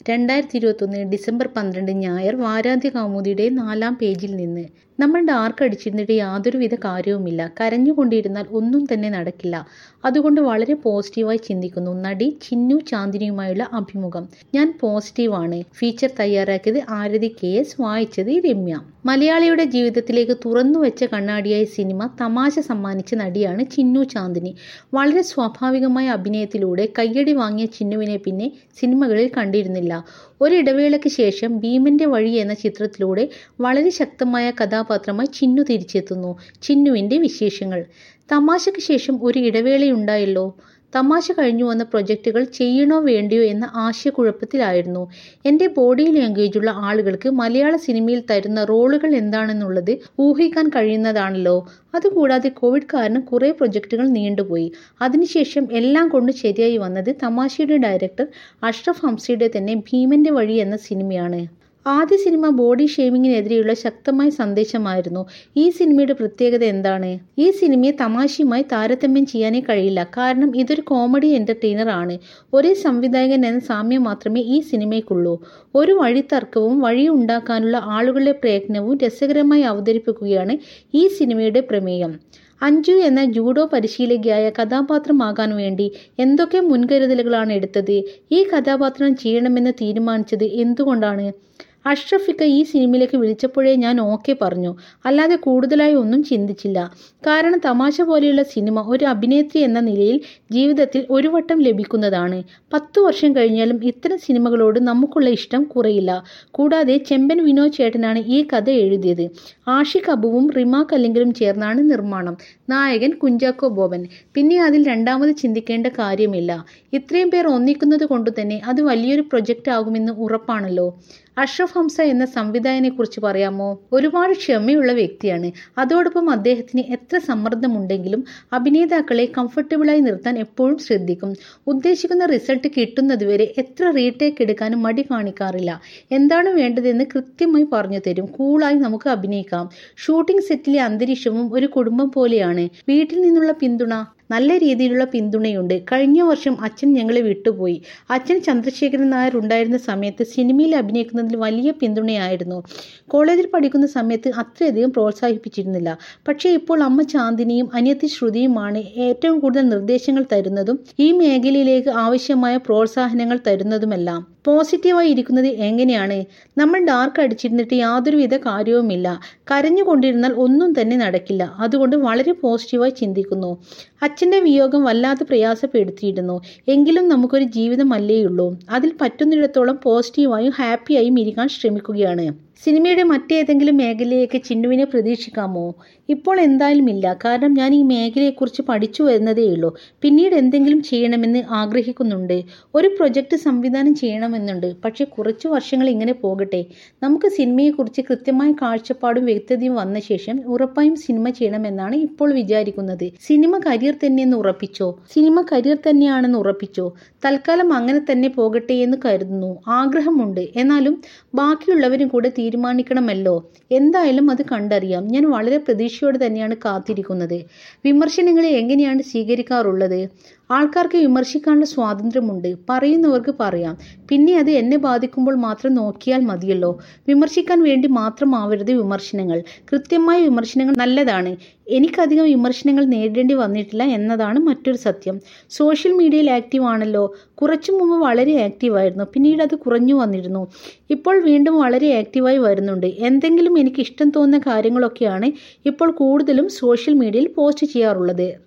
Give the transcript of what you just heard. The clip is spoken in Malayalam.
രണ്ടായിരത്തി ഇരുപത്തൊന്ന് ഡിസംബർ പന്ത്രണ്ട് ഞായർ വാരാന്ത്യ കൗമുദിയുടെ നാലാം പേജിൽ നിന്ന് നമ്മൾ ഡാർക്ക് അടിച്ചിരുന്നിട്ട് യാതൊരുവിധ കാര്യവുമില്ല കരഞ്ഞുകൊണ്ടിരുന്നാൽ ഒന്നും തന്നെ നടക്കില്ല അതുകൊണ്ട് വളരെ പോസിറ്റീവായി ചിന്തിക്കുന്നു നടി ചിന്നു ചാന്ദിനിയുമായുള്ള അഭിമുഖം ഞാൻ പോസിറ്റീവാണ് ഫീച്ചർ തയ്യാറാക്കിയത് ആരതി കെ എസ് വായിച്ചത് രമ്യ മലയാളിയുടെ ജീവിതത്തിലേക്ക് തുറന്നു വെച്ച കണ്ണാടിയായ സിനിമ തമാശ സമ്മാനിച്ച നടിയാണ് ചിന്നു ചാന്ദിനി വളരെ സ്വാഭാവികമായ അഭിനയത്തിലൂടെ കയ്യടി വാങ്ങിയ ചിന്നുവിനെ പിന്നെ സിനിമകളിൽ കണ്ടിരുന്നില്ല ഒരിടവേളയ്ക്ക് ശേഷം ഭീമന്റെ വഴി എന്ന ചിത്രത്തിലൂടെ വളരെ ശക്തമായ കഥാപാത്രമായി ചിന്നു തിരിച്ചെത്തുന്നു ചിന്നുവിന്റെ വിശേഷങ്ങൾ തമാശയ്ക്ക് ശേഷം ഒരു ഇടവേളയുണ്ടായല്ലോ തമാശ കഴിഞ്ഞു വന്ന പ്രൊജക്റ്റുകൾ ചെയ്യണോ വേണ്ടിയോ എന്ന ആശയക്കുഴപ്പത്തിലായിരുന്നു എൻ്റെ ബോഡി ലാംഗ്വേജുള്ള ആളുകൾക്ക് മലയാള സിനിമയിൽ തരുന്ന റോളുകൾ എന്താണെന്നുള്ളത് ഊഹിക്കാൻ കഴിയുന്നതാണല്ലോ അതുകൂടാതെ കോവിഡ് കാരണം കുറേ പ്രൊജക്റ്റുകൾ നീണ്ടുപോയി അതിനുശേഷം എല്ലാം കൊണ്ട് ശരിയായി വന്നത് തമാശയുടെ ഡയറക്ടർ അഷ്റഫ് ഹംസയുടെ തന്നെ ഭീമന്റെ വഴി എന്ന സിനിമയാണ് ആദ്യ സിനിമ ബോഡി ഷേമിങ്ങിനെതിരെയുള്ള ശക്തമായ സന്ദേശമായിരുന്നു ഈ സിനിമയുടെ പ്രത്യേകത എന്താണ് ഈ സിനിമയെ തമാശയുമായി താരതമ്യം ചെയ്യാനേ കഴിയില്ല കാരണം ഇതൊരു കോമഡി എന്റർടൈനർ ആണ് ഒരേ സംവിധായകൻ എന്ന സാമ്യം മാത്രമേ ഈ സിനിമയ്ക്കുള്ളൂ ഒരു വഴിത്തർക്കവും വഴി ഉണ്ടാക്കാനുള്ള ആളുകളുടെ പ്രയത്നവും രസകരമായി അവതരിപ്പിക്കുകയാണ് ഈ സിനിമയുടെ പ്രമേയം അഞ്ജു എന്ന ജൂഡോ പരിശീലകയായ കഥാപാത്രമാകാൻ വേണ്ടി എന്തൊക്കെ മുൻകരുതലുകളാണ് എടുത്തത് ഈ കഥാപാത്രം ചെയ്യണമെന്ന് തീരുമാനിച്ചത് എന്തുകൊണ്ടാണ് അഷ്റഫിക്ക ഈ സിനിമയിലേക്ക് വിളിച്ചപ്പോഴേ ഞാൻ ഓക്കെ പറഞ്ഞു അല്ലാതെ കൂടുതലായി ഒന്നും ചിന്തിച്ചില്ല കാരണം തമാശ പോലെയുള്ള സിനിമ ഒരു അഭിനേത്രി എന്ന നിലയിൽ ജീവിതത്തിൽ ഒരു വട്ടം ലഭിക്കുന്നതാണ് പത്തു വർഷം കഴിഞ്ഞാലും ഇത്തരം സിനിമകളോട് നമുക്കുള്ള ഇഷ്ടം കുറയില്ല കൂടാതെ ചെമ്പൻ വിനോദ് ചേട്ടനാണ് ഈ കഥ എഴുതിയത് ആഷിഖ് അബുവും റിമാ കല്ലിങ്കലും ചേർന്നാണ് നിർമ്മാണം നായകൻ കുഞ്ചാക്കോ ബോബൻ പിന്നെ അതിൽ രണ്ടാമത് ചിന്തിക്കേണ്ട കാര്യമില്ല ഇത്രയും പേർ ഒന്നിക്കുന്നത് കൊണ്ട് തന്നെ അത് വലിയൊരു പ്രൊജക്റ്റ് ആകുമെന്ന് ഉറപ്പാണല്ലോ അഷ്റഫ് ഹംസ എന്ന സംവിധായകനെ കുറിച്ച് പറയാമോ ഒരുപാട് ക്ഷമയുള്ള വ്യക്തിയാണ് അതോടൊപ്പം അദ്ദേഹത്തിന് എത്ര സമ്മർദ്ദമുണ്ടെങ്കിലും അഭിനേതാക്കളെ കംഫർട്ടബിളായി നിർത്താൻ എപ്പോഴും ശ്രദ്ധിക്കും ഉദ്ദേശിക്കുന്ന റിസൾട്ട് കിട്ടുന്നതുവരെ എത്ര റീടേക്ക് എടുക്കാനും മടി കാണിക്കാറില്ല എന്താണ് വേണ്ടതെന്ന് കൃത്യമായി പറഞ്ഞു തരും കൂളായി നമുക്ക് അഭിനയിക്കാം ഷൂട്ടിംഗ് സെറ്റിലെ അന്തരീക്ഷവും ഒരു കുടുംബം പോലെയാണ് വീട്ടിൽ നിന്നുള്ള പിന്തുണ നല്ല രീതിയിലുള്ള പിന്തുണയുണ്ട് കഴിഞ്ഞ വർഷം അച്ഛൻ ഞങ്ങളെ വിട്ടുപോയി അച്ഛൻ ചന്ദ്രശേഖരൻ നായർ ഉണ്ടായിരുന്ന സമയത്ത് സിനിമയിൽ അഭിനയിക്കുന്നതിൽ വലിയ പിന്തുണയായിരുന്നു കോളേജിൽ പഠിക്കുന്ന സമയത്ത് അത്രയധികം പ്രോത്സാഹിപ്പിച്ചിരുന്നില്ല പക്ഷേ ഇപ്പോൾ അമ്മ ചാന്ദിനിയും അനിയത്തി ശ്രുതിയുമാണ് ഏറ്റവും കൂടുതൽ നിർദ്ദേശങ്ങൾ തരുന്നതും ഈ മേഖലയിലേക്ക് ആവശ്യമായ പ്രോത്സാഹനങ്ങൾ തരുന്നതുമെല്ലാം പോസിറ്റീവായി ഇരിക്കുന്നത് എങ്ങനെയാണ് നമ്മൾ ഡാർക്ക് അടിച്ചിരുന്നിട്ട് യാതൊരുവിധ കാര്യവുമില്ല കരഞ്ഞുകൊണ്ടിരുന്നാൽ ഒന്നും തന്നെ നടക്കില്ല അതുകൊണ്ട് വളരെ പോസിറ്റീവായി ചിന്തിക്കുന്നു അച്ഛൻ്റെ വിയോഗം വല്ലാതെ പ്രയാസപ്പെടുത്തിയിരുന്നു എങ്കിലും നമുക്കൊരു ജീവിതമല്ലേയുള്ളൂ അതിൽ പറ്റുന്നിടത്തോളം പോസിറ്റീവായും ഹാപ്പിയായും ഇരിക്കാൻ ശ്രമിക്കുകയാണ് സിനിമയുടെ മറ്റേതെങ്കിലും മേഖലയിലേക്ക് ചിന്നുവിനെ പ്രതീക്ഷിക്കാമോ ഇപ്പോൾ എന്തായാലും ഇല്ല കാരണം ഞാൻ ഈ മേഖലയെക്കുറിച്ച് പഠിച്ചു വരുന്നതേയുള്ളൂ പിന്നീട് എന്തെങ്കിലും ചെയ്യണമെന്ന് ആഗ്രഹിക്കുന്നുണ്ട് ഒരു പ്രൊജക്റ്റ് സംവിധാനം ചെയ്യണമെന്നുണ്ട് പക്ഷേ കുറച്ച് വർഷങ്ങൾ ഇങ്ങനെ പോകട്ടെ നമുക്ക് സിനിമയെക്കുറിച്ച് കൃത്യമായ കാഴ്ചപ്പാടും വ്യക്തതയും വന്ന ശേഷം ഉറപ്പായും സിനിമ ചെയ്യണമെന്നാണ് ഇപ്പോൾ വിചാരിക്കുന്നത് സിനിമ കരിയർ തന്നെയെന്ന് ഉറപ്പിച്ചോ സിനിമ കരിയർ തന്നെയാണെന്ന് ഉറപ്പിച്ചോ തൽക്കാലം അങ്ങനെ തന്നെ പോകട്ടെ എന്ന് കരുതുന്നു ആഗ്രഹമുണ്ട് എന്നാലും ബാക്കിയുള്ളവരും കൂടെ തീരുമാനിക്കണമല്ലോ എന്തായാലും അത് കണ്ടറിയാം ഞാൻ വളരെ പ്രതീക്ഷയോടെ തന്നെയാണ് കാത്തിരിക്കുന്നത് വിമർശനങ്ങളെ എങ്ങനെയാണ് സ്വീകരിക്കാറുള്ളത് ആൾക്കാർക്ക് വിമർശിക്കാനുള്ള സ്വാതന്ത്ര്യമുണ്ട് പറയുന്നവർക്ക് പറയാം പിന്നെ അത് എന്നെ ബാധിക്കുമ്പോൾ മാത്രം നോക്കിയാൽ മതിയല്ലോ വിമർശിക്കാൻ വേണ്ടി മാത്രമാവരുത് വിമർശനങ്ങൾ കൃത്യമായ വിമർശനങ്ങൾ നല്ലതാണ് എനിക്കധികം വിമർശനങ്ങൾ നേരിടേണ്ടി വന്നിട്ടില്ല എന്നതാണ് മറ്റൊരു സത്യം സോഷ്യൽ മീഡിയയിൽ ആക്റ്റീവ് ആണല്ലോ കുറച്ചു മുമ്പ് വളരെ ആക്റ്റീവായിരുന്നു പിന്നീട് അത് കുറഞ്ഞു വന്നിരുന്നു ഇപ്പോൾ വീണ്ടും വളരെ ആക്റ്റീവായി വരുന്നുണ്ട് എന്തെങ്കിലും എനിക്ക് ഇഷ്ടം തോന്നുന്ന കാര്യങ്ങളൊക്കെയാണ് ഇപ്പോൾ കൂടുതലും സോഷ്യൽ മീഡിയയിൽ പോസ്റ്റ് ചെയ്യാറുള്ളത്